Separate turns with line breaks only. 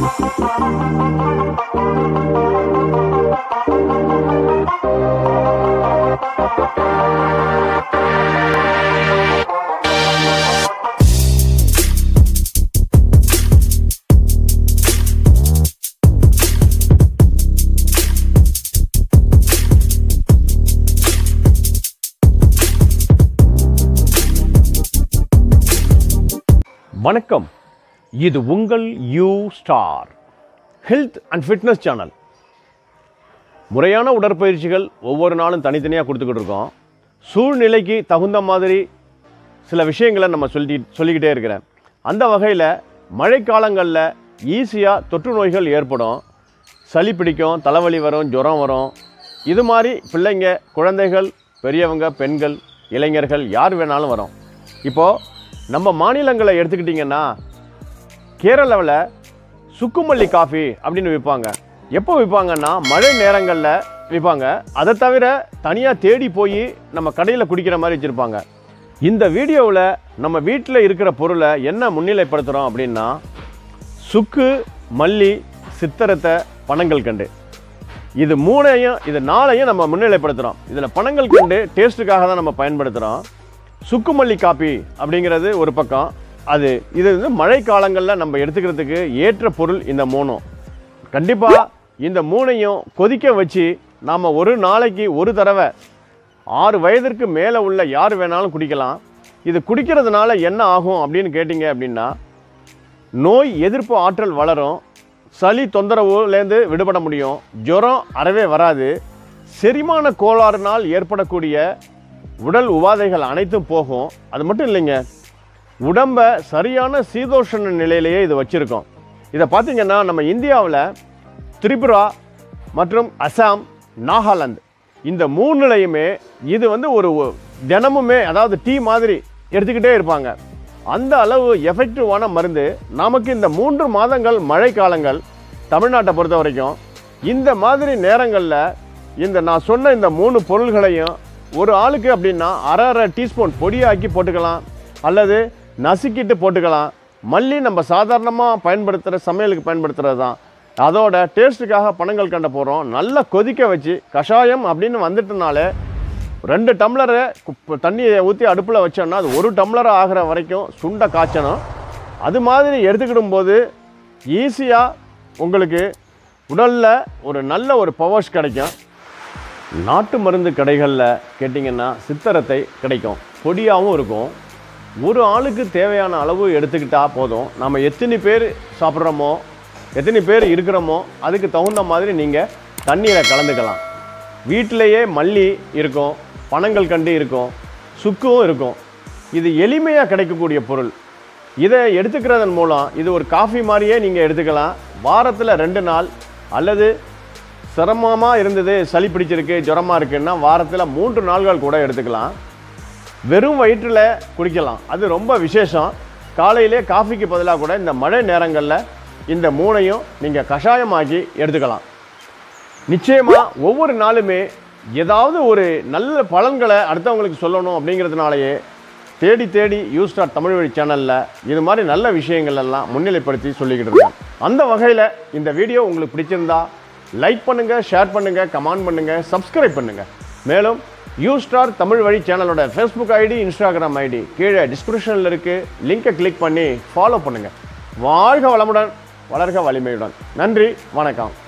வணக்கம் இது உங்கள் U star health and fitness channel முறையான உடற்பயிற்சிகள் ஒவ்வொரு நாளும் தனித்தனியாக கொடுத்துக்கிட்டு இருக்கோம் சூழ்நிலைக்கு தகுந்த மாதிரி சில விஷயங்களை நம்ம சொல்லி சொல்லிக்கிட்டே இருக்கிறேன் அந்த வகையில் மழைக்காலங்களில் ஈஸியாக தொற்று நோய்கள் ஏற்படும் சளி பிடிக்கும் தலைவலி வரும் ஜுரம் வரும் இது மாதிரி பிள்ளைங்க குழந்தைகள் பெரியவங்க பெண்கள் இளைஞர்கள் யார் வேணாலும் வரும் இப்போது நம்ம மாநிலங்களை எடுத்துக்கிட்டிங்கன்னா கேரளாவில் சுக்குமல்லி காஃபி அப்படின்னு விற்பாங்க எப்போ விற்பாங்கன்னா மழை நேரங்களில் விற்பாங்க அதை தவிர தனியாக தேடி போய் நம்ம கடையில் குடிக்கிற மாதிரி வச்சுருப்பாங்க இந்த வீடியோவில் நம்ம வீட்டில் இருக்கிற பொருளை என்ன முன்னிலைப்படுத்துகிறோம் அப்படின்னா சுக்கு மல்லி சித்திரத்தை பனங்கள் கண்டு இது மூணையும் இது நாளையும் நம்ம முன்னிலைப்படுத்துகிறோம் இதில் பனங்கள் கண்டு டேஸ்ட்டுக்காக தான் நம்ம பயன்படுத்துகிறோம் சுக்குமல்லி காப்பி அப்படிங்கிறது ஒரு பக்கம் அது இது வந்து மழை காலங்களில் நம்ம எடுத்துக்கிறதுக்கு ஏற்ற பொருள் இந்த மூணும் கண்டிப்பாக இந்த மூணையும் கொதிக்க வச்சு நாம் ஒரு நாளைக்கு ஒரு தடவை ஆறு வயதிற்கு மேலே உள்ள யார் வேணாலும் குடிக்கலாம் இது குடிக்கிறதுனால என்ன ஆகும் அப்படின்னு கேட்டிங்க அப்படின்னா நோய் எதிர்ப்பு ஆற்றல் வளரும் சளி தொந்தரவுலேருந்து விடுபட முடியும் ஜுரம் அறவே வராது செரிமான கோளாறுனால் ஏற்படக்கூடிய உடல் உபாதைகள் அனைத்தும் போகும் அது மட்டும் இல்லைங்க உடம்பை சரியான சீதோஷண நிலையிலேயே இது வச்சுருக்கோம் இதை பார்த்தீங்கன்னா நம்ம இந்தியாவில் திரிபுரா மற்றும் அசாம் நாகாலாந்து இந்த மூணுலையுமே இது வந்து ஒரு ஒ- தினமுமே அதாவது டீ மாதிரி எடுத்துக்கிட்டே இருப்பாங்க அந்த அளவு எஃபெக்டிவான மருந்து நமக்கு இந்த மூன்று மாதங்கள் மழை காலங்கள் தமிழ்நாட்டை பொறுத்த வரைக்கும் இந்த மாதிரி நேரங்களில் இந்த நான் சொன்ன இந்த மூணு பொருள்களையும் ஒரு ஆளுக்கு அப்படின்னா அரை அரை டீஸ்பூன் பொடியாக்கி போட்டுக்கலாம் அல்லது நசுக்கிட்டு போட்டுக்கலாம் மல்லி நம்ம சாதாரணமாக பயன்படுத்துகிற சமையலுக்கு பயன்படுத்துகிறது தான் அதோட டேஸ்ட்டுக்காக பனங்கள் கண்ட போகிறோம் நல்லா கொதிக்க வச்சு கஷாயம் அப்படின்னு வந்துட்டனாலே ரெண்டு டம்ளரை குப்ப- தண்ணியை ஊற்றி அடுப்பில் வச்சோம்னா அது ஒரு டம்ளர் ஆகிற வரைக்கும் சுண்ட காய்ச்சணும் அது மாதிரி எடுத்துக்கிடும் போது ஈஸியாக உங்களுக்கு உடலில் ஒரு நல்ல ஒரு பவர்ஸ் கிடைக்கும் நாட்டு மருந்து கடைகளில் கேட்டிங்கன்னா சித்தரத்தை கிடைக்கும் பொடியாகவும் இருக்கும் ஒரு ஆளுக்கு தேவையான அளவு எடுத்துக்கிட்டால் போதும் நம்ம எத்தனை பேர் சாப்பிட்றோமோ எத்தனை பேர் இருக்கிறோமோ அதுக்கு தகுந்த மாதிரி நீங்கள் தண்ணீரை கலந்துக்கலாம் வீட்டிலேயே மல்லி இருக்கும் பனங்கள் கண்டு இருக்கும் சுக்கும் இருக்கும் இது எளிமையாக கிடைக்கக்கூடிய பொருள் இதை எடுத்துக்கிறதன் மூலம் இது ஒரு காஃபி மாதிரியே நீங்கள் எடுத்துக்கலாம் வாரத்தில் ரெண்டு நாள் அல்லது சிரமமாக இருந்தது சளி பிடிச்சிருக்கு ஜுரமாக இருக்குன்னா வாரத்தில் மூன்று நாள்கள் கூட எடுத்துக்கலாம் வெறும் வயிற்றில் குடிக்கலாம் அது ரொம்ப விசேஷம் காலையிலே காஃபிக்கு பதிலாக கூட இந்த மழை நேரங்களில் இந்த மூணையும் நீங்கள் கஷாயமாக்கி எடுத்துக்கலாம் நிச்சயமாக ஒவ்வொரு நாளுமே ஏதாவது ஒரு நல்ல பலன்களை அடுத்தவங்களுக்கு சொல்லணும் அப்படிங்கிறதுனாலயே தேடி தேடி யூ ஸ்டார் தமிழ் வழி சேனலில் இது மாதிரி நல்ல விஷயங்கள் எல்லாம் முன்னிலைப்படுத்தி சொல்லிக்கிட்டு இருக்கேன் அந்த வகையில் இந்த வீடியோ உங்களுக்கு பிடிச்சிருந்தா லைக் பண்ணுங்கள் ஷேர் பண்ணுங்கள் கமெண்ட் பண்ணுங்கள் சப்ஸ்கிரைப் பண்ணுங்கள் மேலும் யூ ஸ்டார் தமிழ் வழி சேனலோட ஃபேஸ்புக் ஐடி இன்ஸ்டாகிராம் ஐடி கீழே டிஸ்கிரிப்ஷனில் இருக்குது லிங்கை கிளிக் பண்ணி ஃபாலோ பண்ணுங்கள் வாழ்க வளமுடன் வளர்க வலிமையுடன் நன்றி வணக்கம்